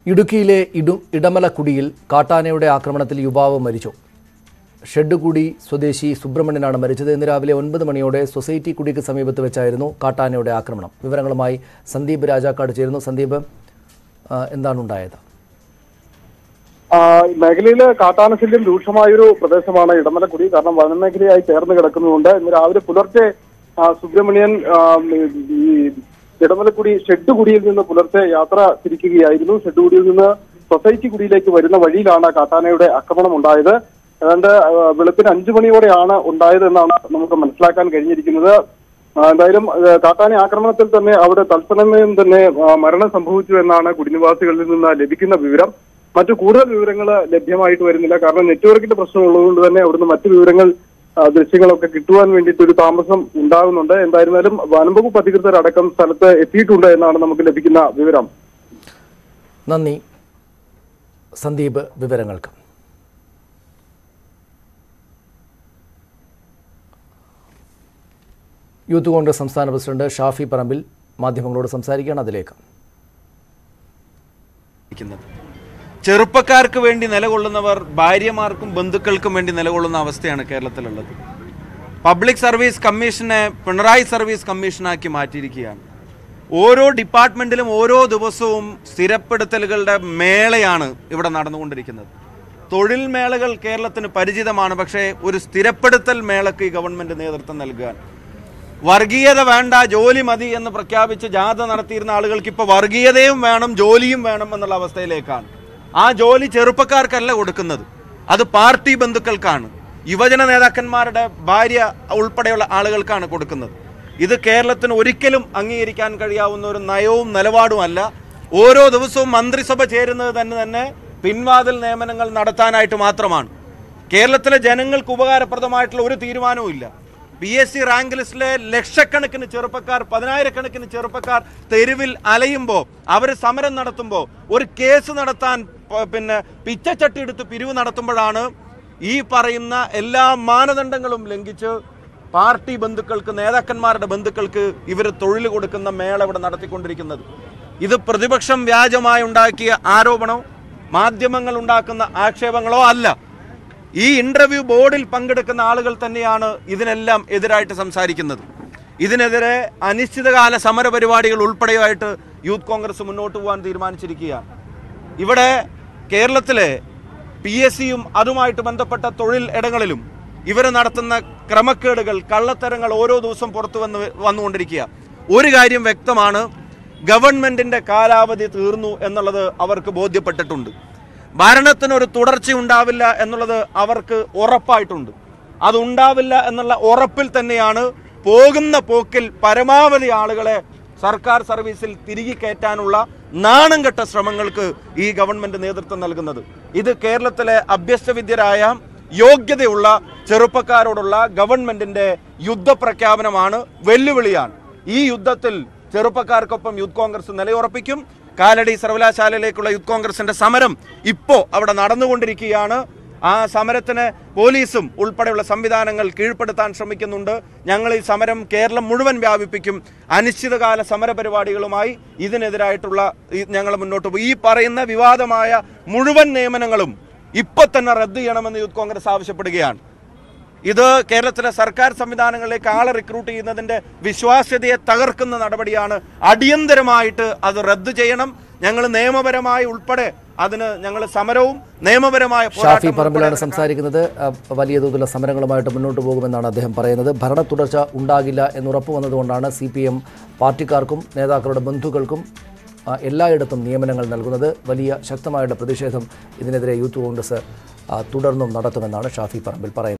ഇടുക്കിയിലെ ഇടു ഇടമലക്കുടിയിൽ കാട്ടാനയുടെ ആക്രമണത്തിൽ യുവാവ് മരിച്ചു ഷെഡ്ഡുകുടി സ്വദേശി സുബ്രഹ്മണ്യനാണ് മരിച്ചത് ഇന്ന് രാവിലെ ഒൻപത് മണിയോടെ സൊസൈറ്റി കുടിക്ക് സമീപത്ത് വെച്ചായിരുന്നു കാട്ടാനയുടെ ആക്രമണം വിവരങ്ങളുമായി സന്ദീപ് രാജാക്കാട് ചേരുന്നു സന്ദീപ് ആ, എന്താണ് ഉണ്ടായത് ആ, മേഖലയില് കാട്ടാനശല്യം രൂക്ഷമായൊരു പ്രദേശമാണ് ഇടമലക്കുടി കാരണം വനമേഖലയായി ചേർന്ന് കിടക്കുന്നതുകൊണ്ട് ഇന്ന് രാവിലെ പുലർച്ചെ ആ, സുബ്രഹ്മണ്യൻ ആ, ഈ ഇടമലക്കുടി ഷെഡ് കുടിയിൽ നിന്ന് പുലർച്ചെ യാത്ര തിരിക്കുകയായിരുന്നു ഷെഡ് കുടിയിൽ നിന്ന് സൊസൈറ്റി കുടിയിലേക്ക് വരുന്ന വഴിയിലാണ് കാട്ടാനയുടെ ആക്രമണം ഉണ്ടായത് ഏതാണ്ട് ആ, വെളുപ്പിന് അഞ്ചു മണിയോടെയാണ് ഉണ്ടായത് എന്നാണ് നമുക്ക് മനസ്സിലാക്കാൻ കഴിഞ്ഞിരിക്കുന്നത് ആ, എന്തായാലും ആ, കാട്ടാന ആക്രമണത്തിൽ തന്നെ അവിടെ തത്സമയം തന്നെ ആ, മരണം സംഭവിച്ചു എന്നാണ് കുടിനിവാസികളിൽ നിന്ന് ലഭിക്കുന്ന വിവരം മറ്റു കൂടുതൽ വിവരങ്ങൾ ലഭ്യമായിട്ട് വരുന്നില്ല കാരണം നെറ്റ്വർക്കിന്റെ പ്രശ്നമുള്ളതുകൊണ്ട് തന്നെ അവിടുന്ന് മറ്റു വിവരങ്ങൾ ആ, ദൃശ്യങ്ങളൊക്കെ കിട്ടുവാൻ വേണ്ടിയിട്ട് ഒരു താമസം ഉണ്ടാകുന്നുണ്ട് എന്തായിരുന്നാലും വനംവകുപ്പ് അധികൃതരടക്കം സ്ഥലത്ത് എത്തിയിട്ടുണ്ട് എന്നാണ് നമുക്ക് ലഭിക്കുന്ന വിവരം നന്ദി സന്ദീപ് വിവരങ്ങൾക്ക് യൂത്ത് കോൺഗ്രസ് സംസ്ഥാന പ്രസിഡന്റ് ഷാഫി പറമ്പിൽ മാധ്യമങ്ങളോട് സംസാരിക്കുകയാണ് അതിലേക്ക് ഇരിക്കുന്നത്. ചെറുപ്പക്കാർക്ക് വേണ്ടി നിലകൊള്ളുന്നവർ ഭാര്യമാർക്കും ബന്ധുക്കൾക്കും വേണ്ടി നിലകൊള്ളുന്ന അവസ്ഥയാണ് കേരളത്തിലുള്ളത് പബ്ലിക് സർവീസ് കമ്മീഷനെ പിണറായി സർവീസ് കമ്മീഷനാക്കി മാറ്റിയിരിക്കുകയാണ് ഓരോ ഡിപ്പാർട്ട്മെന്റിലും ഓരോ ദിവസവും സ്ഥിരപ്പെടുത്തലുകളുടെ മേളയാണ് ഇവിടെ നടന്നുകൊണ്ടിരിക്കുന്നത് തൊഴിൽ മേളകൾ കേരളത്തിന് പരിചിതമാണ് പക്ഷേ ഒരു സ്ഥിരപ്പെടുത്തൽ മേളക്ക് ഈ ഗവൺമെന്റ് നേതൃത്വം നൽകുകയാണ് വർഗീയത വേണ്ട ജോലി മതി എന്ന് പ്രഖ്യാപിച്ച് ജാഥ നടത്തിയിരുന്ന ആളുകൾക്ക് ഇപ്പോൾ വർഗീയതയും വേണം ജോലിയും വേണം എന്നുള്ള അവസ്ഥയിലേക്കാണ് ആ ജോലി ചെറുപ്പക്കാർക്കല്ല കൊടുക്കുന്നത് അത് പാർട്ടി ബന്ധുക്കൾക്കാണ് യുവജന നേതാക്കന്മാരുടെ ഭാര്യ ഉൾപ്പെടെയുള്ള ആളുകൾക്കാണ് കൊടുക്കുന്നത് ഇത് കേരളത്തിന് ഒരിക്കലും അംഗീകരിക്കാൻ കഴിയാവുന്ന ഒരു നയവും നിലപാടുമല്ല ഓരോ ദിവസവും മന്ത്രിസഭ ചേരുന്നത് തന്നെ തന്നെ പിൻവാതിൽ നിയമനങ്ങൾ നടത്താനായിട്ട് മാത്രമാണ് കേരളത്തിലെ ജനങ്ങൾക്ക് ഉപകാരപ്രദമായിട്ടുള്ള ഒരു തീരുമാനവും ഇല്ല പി എസ് സി റാങ്ക് ലിസ്റ്റിലെ ലക്ഷക്കണക്കിന് ചെറുപ്പക്കാർ പതിനായിരക്കണക്കിന് ചെറുപ്പക്കാർ തെരുവിൽ അലയുമ്പോൾ അവർ സമരം നടത്തുമ്പോൾ ഒരു കേസ് നടത്താൻ പ- പിന്നെ പിച്ചച്ചട്ടി എടുത്ത് പിരിവ് നടത്തുമ്പോഴാണ് ഈ പറയുന്ന എല്ലാ മാനദണ്ഡങ്ങളും ലംഘിച്ച് പാർട്ടി ബന്ധുക്കൾക്ക് നേതാക്കന്മാരുടെ ബന്ധുക്കൾക്ക് ഇവർ തൊഴിൽ കൊടുക്കുന്ന മേള ഇവിടെ നടത്തിക്കൊണ്ടിരിക്കുന്നത് ഇത് പ്രതിപക്ഷം വ്യാജമായി ഉണ്ടാക്കിയ ആരോപണമോ മാധ്യമങ്ങൾ ഉണ്ടാക്കുന്ന ആക്ഷേപങ്ങളോ അല്ല ഈ ഇന്റർവ്യൂ ബോർഡിൽ പങ്കെടുക്കുന്ന ആളുകൾ തന്നെയാണ് ഇതിനെല്ലാം എതിരായിട്ട് സംസാരിക്കുന്നത് ഇതിനെതിരെ അനിശ്ചിതകാല സമര പരിപാടികൾ ഉൾപ്പെടെയായിട്ട് യൂത്ത് കോൺഗ്രസ് മുന്നോട്ട് പോകാൻ തീരുമാനിച്ചിരിക്കുകയാണ് ഇവിടെ കേരളത്തിലെ പി എസ് സിയും അതുമായിട്ട് ബന്ധപ്പെട്ട തൊഴിൽ ഇടങ്ങളിലും ഇവർ നടത്തുന്ന ക്രമക്കേടുകൾ കള്ളത്തരങ്ങൾ ഓരോ ദിവസം പുറത്തു വന്ന് വന്നുകൊണ്ടിരിക്കുക ഒരു കാര്യം വ്യക്തമാണ് ഗവൺമെന്റിന്റെ കാലാവധി തീർന്നു എന്നുള്ളത് അവർക്ക് ബോധ്യപ്പെട്ടിട്ടുണ്ട് ഭരണത്തിനൊരു തുടർച്ച ഉണ്ടാവില്ല എന്നുള്ളത് അവർക്ക് ഉറപ്പായിട്ടുണ്ട് അതുണ്ടാവില്ല എന്നുള്ള ഉറപ്പിൽ തന്നെയാണ് പോകുന്ന പോക്കിൽ പരമാവധി ആളുകളെ സർക്കാർ സർവീസിൽ തിരികെ കയറ്റാനുള്ള നാണം കെട്ട ശ്രമങ്ങൾക്ക് ഈ ഗവൺമെന്റ് നേതൃത്വം നൽകുന്നത് ഇത് കേരളത്തിലെ അഭ്യസ്തവിദ്യരായ യോഗ്യതയുള്ള ചെറുപ്പക്കാരോടുള്ള ഗവൺമെന്റിന്റെ യുദ്ധപ്രഖ്യാപനമാണ് വെല്ലുവിളിയാണ് ഈ യുദ്ധത്തിൽ ചെറുപ്പക്കാർക്കൊപ്പം യൂത്ത് കോൺഗ്രസ് നിലയുറപ്പിക്കും കാലടി സർവകലാശാലയിലേക്കുള്ള യൂത്ത് കോൺഗ്രസിന്റെ സമരം ഇപ്പോൾ അവിടെ നടന്നുകൊണ്ടിരിക്കുകയാണ് ആ സമരത്തിന് പോലീസും ഉൾപ്പെടെയുള്ള സംവിധാനങ്ങൾ കീഴ്പ്പെടുത്താൻ ശ്രമിക്കുന്നുണ്ട് ഞങ്ങൾ ഈ സമരം കേരളം മുഴുവൻ വ്യാപിപ്പിക്കും അനിശ്ചിതകാല സമര പരിപാടികളുമായി ഇതിനെതിരായിട്ടുള്ള ഞങ്ങൾ മുന്നോട്ട് പോകും ഈ പറയുന്ന വിവാദമായ മുഴുവൻ നിയമനങ്ങളും ഇപ്പൊ തന്നെ റദ്ദ് ചെയ്യണമെന്ന് യൂത്ത് കോൺഗ്രസ് ആവശ്യപ്പെടുകയാണ് ഇത് കേരളത്തിലെ സർക്കാർ സംവിധാനങ്ങളിലേക്ക് ആളെ റിക്രൂട്ട് ചെയ്യുന്നതിന്റെ വിശ്വാസ്യതയെ തകർക്കുന്ന നടപടിയാണ് അടിയന്തരമായിട്ട് അത് റദ്ദ് ചെയ്യണം ഞങ്ങൾ നിയമപരമായി ഉൾപ്പെടെ അതിന് ഞങ്ങൾ സമരവും നിയമപരമായ ഷാഫി പോരാട്ടവും പറമ്പിലാണ് ഉൾപ്പെടെ സംസാരിക്കുന്നത് ആ, വലിയ തോതിലുള്ള സമരങ്ങളുമായിട്ട് മുന്നോട്ട് പോകുമെന്നാണ് അദ്ദേഹം പറയുന്നത് ഭരണ തുടർച്ച ഉണ്ടാകില്ല എന്നുറപ്പ് വന്നതുകൊണ്ടാണ് സി പി എം പാർട്ടിക്കാർക്കും നേതാക്കളുടെ ബന്ധുക്കൾക്കും ആ, എല്ലായിടത്തും നിയമനങ്ങൾ നൽകുന്നത് വലിയ ശക്തമായുള്ള പ്രതിഷേധം ഇതിനെതിരെ യൂത്ത് കോൺഗ്രസ് ആ, തുടർന്നും നടത്തുമെന്നാണ് ഷാഫി പറമ്പിൽ പറയുന്നത്